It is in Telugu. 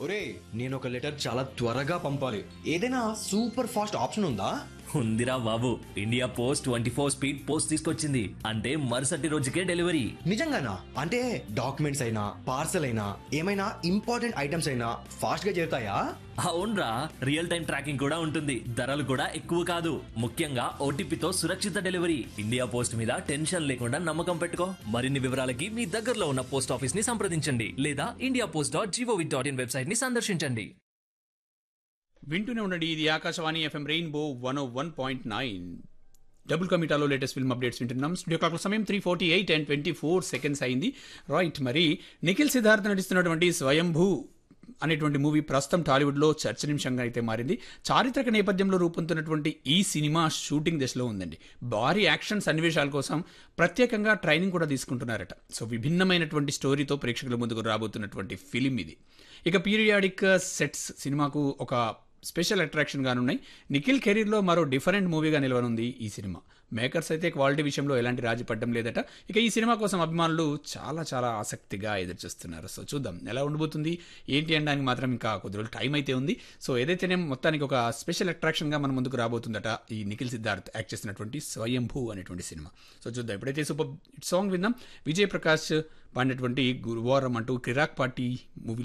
ఒరే నేను ఒక లెటర్ చాలా త్వరగా పంపాలి ఏదైనా సూపర్ ఫాస్ట్ ఆప్షన్ ఉందా ఉందిరా బాబు India Post twenty four speed post తీసుకొచ్చింది అంటే మరుసటి రోజుకే డెలివరీ నిజంగానా అంటే డాక్యుమెంట్స్ అయినా పార్సల్ అయినా ఏమైనా ఇంపార్టెంట్ ఐటమ్స్ అయినా ఫాస్ట్ గా చేరుతాయా అవునరా రియల్ టైం ట్రాకింగ్ కూడా ఉంటుంది ధరలు కూడా ఎక్కువ కాదు ముఖ్యంగా ఓటీపీతో సురక్షిత డెలివరీ ఇండియా పోస్ట్ మీద టెన్షన్ లేకుండా నమ్మకం పెట్టుకో మరిన్ని వివరాలకి మీ దగ్గరలో ఉన్న పోస్ట్ ఆఫీస్ ని సంప్రదించండి లేదా India Post dot G O V dot in website ని సందర్శించండి వింటూనే ఉండండి ఇది Akashvani FM Rainbow one O one point nine double కమిటాలో లేటెస్ట్ ఫిల్మ్ అప్డేట్స్ వింటున్నాం స్టూడియో క్లాక్ సమయం three forty eight and twenty four seconds అయింది రైట్ మరి నిఖిల్ సిద్ధార్థ్ నటిస్తున్నటువంటి స్వయంభూ అనేటువంటి మూవీ ప్రస్తుతం టాలీవుడ్లో చర్చనీయాంశంగా అయితే మారింది చారిత్రక నేపథ్యంలో రూపొందుతున్నటువంటి ఈ సినిమా షూటింగ్ దశలో ఉందండి భారీ యాక్షన్ సన్నివేశాల కోసం ప్రత్యేకంగా ట్రైనింగ్ కూడా తీసుకుంటున్నారట సో విభిన్నమైనటువంటి స్టోరీతో ప్రేక్షకుల ముందుకు రాబోతున్నటువంటి ఫిలిం ఇది ఇక పీరియాడిక్ సెట్స్ సినిమాకు ఒక స్పెషల్ అట్రాక్షన్ గానున్నాయి నిఖిల్ కెరీర్లో మరో డిఫరెంట్ మూవీగా నిలవనుంది ఈ సినిమా మేకర్స్ అయితే క్వాలిటీ విషయంలో ఎలాంటి రాజీ పడ్డం లేదట ఇక ఈ సినిమా కోసం అభిమానులు చాలా చాలా ఆసక్తిగా ఎదురుచూస్తున్నారు సో చూద్దాం ఎలా ఉండబోతుంది ఏంటి అనడానికి మాత్రం ఇంకా కొద్ది రోజులు టైం అయితే ఉంది సో ఏదైతేనే మొత్తానికి ఒక స్పెషల్ అట్రాక్షన్గా మన ముందుకు రాబోతుందట ఈ నిఖిల్ సిద్ధార్థ్ యాక్ట్ చేసినటువంటి స్వయంభూ అనేటువంటి సినిమా సో చూద్దాం ఇప్పుడైతే సూపర్ సాంగ్ విందాం విజయ్ ప్రకాష్ పాడినటువంటి గురువారం అంటూ కిరాక్ పార్టీ మూవీ